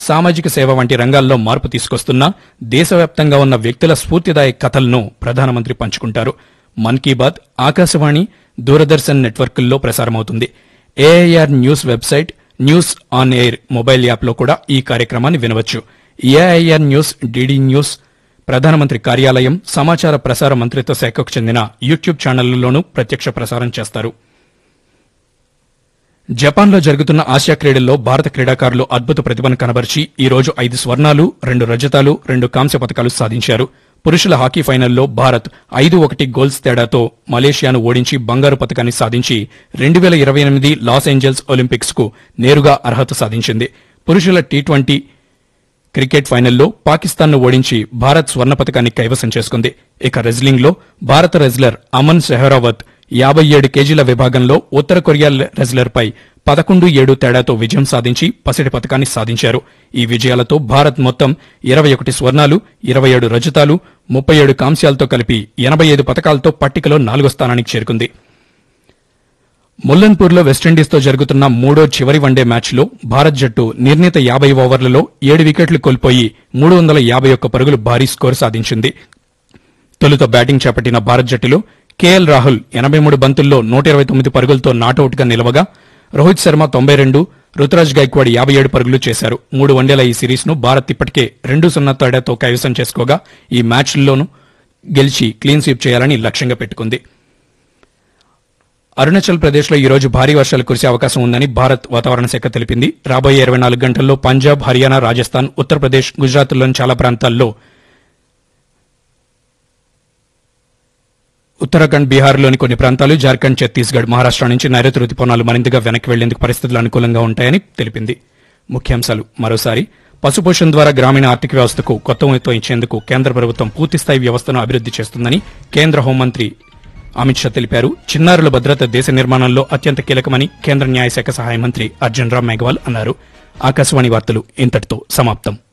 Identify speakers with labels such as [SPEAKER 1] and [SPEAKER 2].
[SPEAKER 1] సామాజిక సేవ వంటి రంగాల్లో మార్పు తీసుకొస్తున్న దేశవ్యాప్తంగా ఉన్న వ్యక్తుల స్ఫూర్తిదాయక కథలను ప్రధానమంత్రి పంచుకుంటారు మన్ కీ బాత్ ఆకాశవాణి దూరదర్శన్ నెట్వర్క్ల్లో ప్రసారమవుతుంది AIR news website news on air mobile యాప్లో కూడా ఈ కార్యక్రమాన్ని వినవచ్చు ఏఐఆర్ న్యూస్ డిడి న్యూస్ ప్రధానమంత్రి కార్యాలయం సమాచార ప్రసార మంత్రిత్వ శాఖకు చెందిన యూట్యూబ్ ఛానళ్లలోనూ ప్రత్యక్ష ప్రసారం చేస్తారు జపాన్లో జరుగుతున్న ఆసియా క్రీడల్లో భారత క్రీడాకారులు అద్భుత ప్రతిభను కనబరిచి ఈ రోజు ఐదు స్వర్ణాలు రెండు రజతాలు రెండు కాంస్య పతకాలు సాధించారు పురుషుల హాకీ ఫైనల్లో భారత్ ఐదు ఒకటి గోల్స్ తేడాతో మలేషియాను ఓడించి బంగారు పతకాన్ని సాధించి రెండు వేల ఇరవై ఎనిమిది లాస్ ఏంజల్స్ ఒలింపిక్స్ కు నేరుగా అర్హత సాధించింది పురుషుల టీ ట్వంటీ క్రికెట్ ఫైనల్లో పాకిస్తాన్ను ఓడించి భారత్ స్వర్ణ పతకాన్ని కైవసం చేసుకుంది ఇక రెజ్లింగ్ లో భారత రెజ్లర్ అమన్ సెహరావత్ యాభై ఏడు కేజీల విభాగంలో ఉత్తర కొరియా రెజ్లర్ పై పదకొండు ఏడు తేడాతో విజయం సాధించి పసిడి పతకాన్ని సాధించారు ఈ విజయాలతో భారత్ మొత్తం ఇరవై ఒకటి స్వర్ణాలు ఇరవై ఏడు రజతాలు ముప్పై ఏడు కాంస్యాలతో కలిపి ఎనభై ఐదు పతకాలతో పట్టికలో నాలుగో స్థానానికి చేరుకుంది ముల్లన్పూర్లో వెస్టిండీస్తో జరుగుతున్న మూడో చివరి వన్డే మ్యాచ్లో భారత్ జట్టు నిర్ణీత యాభై ఓవర్లలో ఏడు వికెట్లు కోల్పోయి మూడు వందల యాభై ఒక్క పరుగులు భారీ స్కోరు సాధించింది తొలుత బ్యాటింగ్ చేపట్టిన భారత్ జట్టులో కేఎల్ రాహుల్ ఎనభై మూడు బంతుల్లో నూట ఇరవై తొమ్మిది పరుగులతో నాటౌట్గా నిలవగా రోహిత్ శర్మ తొంభై రెండు రుతురాజ్ గైక్వాడ్ యాభై ఏడు పరుగులు చేశారు మూడు వన్డేల ఈ సిరీస్ ను భారత్ ఇప్పటికే రెండు సున్నా తేడాతో కైవసం చేసుకోగా ఈ మ్యాచ్ల్లోనూ గెలిచి క్లీన్ స్వీప్ చేయాలని లక్ష్యంగా పెట్టుకుంది అరుణాచల్ ప్రదేశ్ లో ఈ రోజు భారీ వర్షాలు కురిసే అవకాశం ఉందని భారత్ వాతావరణ శాఖ తెలిపింది రాబోయే ఇరవై నాలుగు గంటల్లో పంజాబ్ హర్యానా రాజస్థాన్ ఉత్తరప్రదేశ్ గుజరాత్లోని చాలా ప్రాంతాల్లో ఉత్తరాఖండ్ బీహార్లోని కొన్ని ప్రాంతాలు జార్ఖండ్ ఛత్తీస్గఢ్ మహారాష్ట్ర నుంచి నైరుతి రుతుపవనాలు మరింతగా వెనక్కి వెళ్లేందుకు పరిస్థితులు అనుకూలంగా ఉంటాయని తెలిపింది ముఖ్యాంశాలు మరోసారి పశుపోషణ ద్వారా గ్రామీణ ఆర్థిక వ్యవస్థకు కొత్త ఊతం ఇచ్చేందుకు కేంద్ర ప్రభుత్వం పూర్తిస్థాయి వ్యవస్థను అభివృద్ది చేస్తుందని కేంద్ర హోంమంత్రి అమిత్ షా తెలిపారు చిన్నారుల భద్రత దేశ నిర్మాణంలో అత్యంత కీలకమని కేంద్ర న్యాయశాఖ సహాయ మంత్రి అర్జున్ రామ్ మేఘవాల్ అన్నారు ఆకాశవాణి వార్తలు ఇంతటితో సమాప్తం